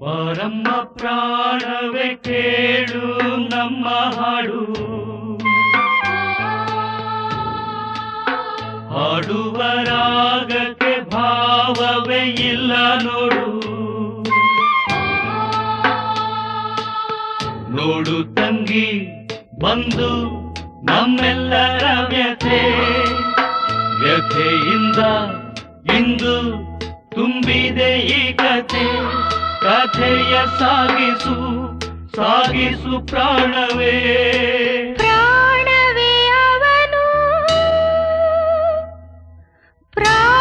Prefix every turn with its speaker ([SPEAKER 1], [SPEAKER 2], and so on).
[SPEAKER 1] ಬಾರಮ್ಮ ಪ್ರಾಣವೇ ಕೇಳು ನಮ್ಮ ಹಾಡು ಹಾಡುವ ರಾಗಕ್ಕೆ ಭಾವವೇ ಇಲ್ಲ ನೋಡು ನೋಡು ತಂಗಿ ಬಂದು ನಮ್ಮೆಲ್ಲರ ವ್ಯಥೆ ವ್ಯಥೆಯಿಂದ ಇಂದು ತುಂಬಿದೆ ಈ ಕಥೆ ಕಥೆಯ ಸಾಗಿಸು ಸಾಗಿಸು ಪ್ರಾಣವೇ
[SPEAKER 2] ಪ್ರಾಣವೇ ಅವನು ಪ್ರಾ